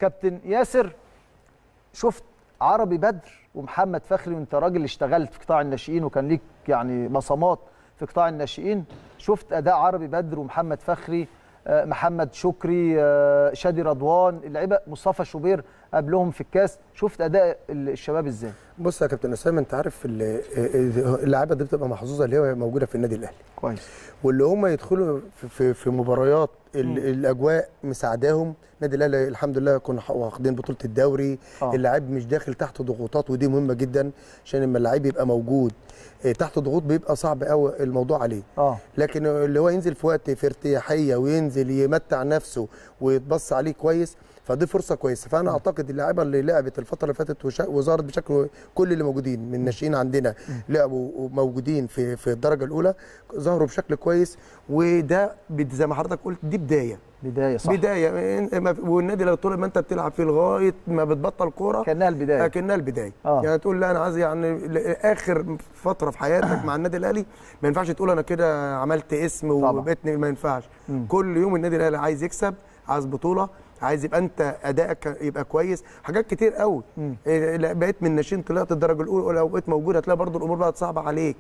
كابتن ياسر شفت عربي بدر ومحمد فخري وانت راجل اشتغلت في قطاع الناشئين وكان ليك يعني بصمات في قطاع الناشئين شفت اداء عربي بدر ومحمد فخري آه، محمد شكري آه، شادي رضوان اللعيبه مصطفى شوبير قبلهم في الكاس شفت اداء الشباب ازاي بص يا كابتن اسامه انت عارف ال- اللعيبه دي بتبقى محظوظه اللي هي موجوده في النادي الاهلي كويس واللي هم يدخلوا في, في, في مباريات ال- الاجواء مساعداهم النادي الاهلي الحمد لله كنا ح- واخدين بطوله الدوري آه. اللاعب مش داخل تحت ضغوطات ودي مهمه جدا عشان لما اللعيب يبقى موجود إيه، تحت ضغوط بيبقى صعب قوي الموضوع عليه اه لكن اللي هو ينزل في وقت في ارتياحيه وينزل يمتع نفسه ويتبص عليه كويس فدي فرصه كويسه فانا اعتقد اللعيبه اللي لعبت الفتره اللي فاتت وشا- وظهرت بشكل كل اللي موجودين من الناشئين عندنا لعبوا وموجودين في في الدرجه الاولى ظهروا بشكل كويس وده بد- زي ما حضرتك قلت دي بدايه بدايه صح بدايه إن- ما- والنادي لو طول ما انت بتلعب فيه لغايه ما بتبطل كوره كانها البدايه اكنها البدايه آه. يعني تقول لا انا عايز يعني ل- اخر فتره في حياتك مع النادي الاهلي ما ينفعش تقول انا كده عملت اسم طبعا. وبقيت ما ينفعش مم. كل يوم النادي الاهلي عايز يكسب عايز بطوله عايز يبقى انت ادائك يبقى كويس حاجات كتير قوي مم. إيه، لا، بقيت من ناشئين طلعت الدرجه الاولى لو بقيت موجود هتلاقي برضو الامور بقت صعبه عليك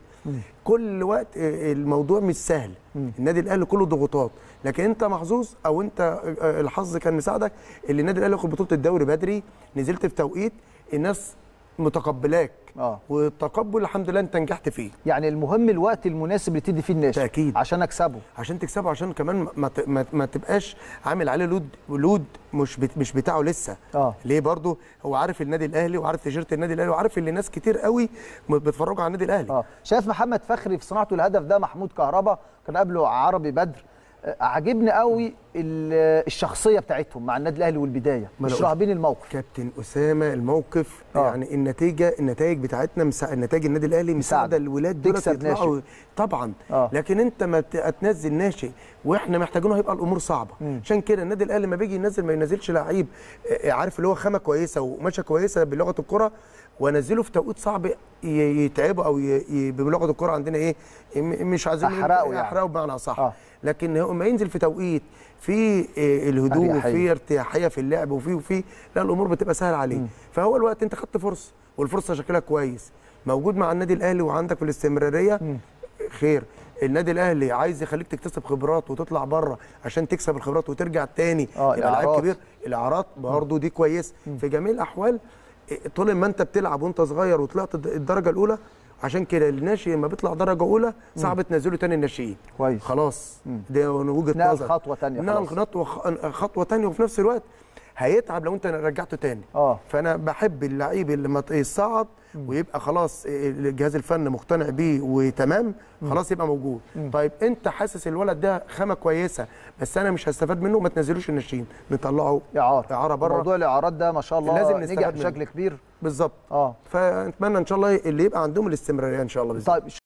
كل وقت إيه، الموضوع مش سهل مم. النادي الاهلي كله ضغوطات لكن انت محظوظ او انت آه، الحظ كان مساعدك اللي النادي الاهلي ياخد بطوله الدوري بدري نزلت في توقيت الناس متقبلاك اه والتقبل الحمد لله انت نجحت فيه يعني المهم الوقت المناسب اللي تدي فيه الناشئ تأكيد. عشان اكسبه عشان تكسبه عشان كمان ما, ت- ما, ما تبقاش عامل عليه لود لود مش بت مش بتاعه لسه اه ليه برضه هو عارف النادي الاهلي وعارف تيشيرت النادي الاهلي وعارف اللي ناس كتير قوي م- بيتفرجوا على النادي الاهلي اه شايف محمد فخري في صناعته الهدف ده محمود كهربا كان قبله عربي بدر آه، عجبني قوي ال- الشخصيه بتاعتهم مع النادي الاهلي والبدايه ما أنا مش راهبين الموقف كابتن اسامه الموقف آه. يعني النتيجه النتائج بتاعتنا مسا... النتائج النادي الاهلي مساعدة. مساعده الولاد دول تكسب يطلعوا طبعا آه. لكن انت ما ت- تنزل ناشئ واحنا محتاجينه هيبقى الامور صعبه مم. عشان كده النادي الاهلي لما بيجي ينزل ما ينزلش لعيب آه، عارف اللي هو خامه كويسه وماشيه كويسه بلغه الكره وانزله في توقيت صعب ي- يتعبه او ي... ي... بلغه الكره عندنا ايه م- مش عايزين أحرقه يعني. احرقه بمعنى صح آه. لكن هو ما ينزل في توقيت في آه، الهدوء أريحية. وفي ارتياحيه في اللعب وفي وفي لا الامور بتبقى سهله عليه مم. فهو الوقت انت خدت فرصه والفرصه شكلها كويس موجود مع النادي الاهلي وعندك في الاستمراريه مم. خير النادي الاهلي عايز يخليك تكتسب خبرات وتطلع بره عشان تكسب الخبرات وترجع تاني آه، تبقى لعيب الإعارات. كبير الاعارات برضه دي كويس في جميع الاحوال إيه، طول ما انت بتلعب وانت صغير وطلعت الد- الدرجه الاولى عشان كده الناشئ لما بيطلع درجه اولى صعب تنزله تاني الناشئين كويس خلاص مم. دي وجهه نقل نظر خطوة تانية نقل خلاص. خطوه خطوه تانية وفي نفس الوقت هيتعب لو انت رجعته تاني اه فانا بحب اللعيب اللي لما يصعد ويبقى خلاص الجهاز الفني مقتنع بيه وتمام خلاص يبقى موجود طيب انت حاسس الولد ده خامه كويسه بس انا مش هستفاد منه ما تنزلوش الناشئين نطلعه اعاره اعاره بره موضوع الاعارات ده ما شاء الله لازم نجح نستفاد منه. بشكل كبير بالظبط اه فنتمنى ان شاء الله اللي يبقى عندهم الاستمراريه ان شاء الله بإذن طيب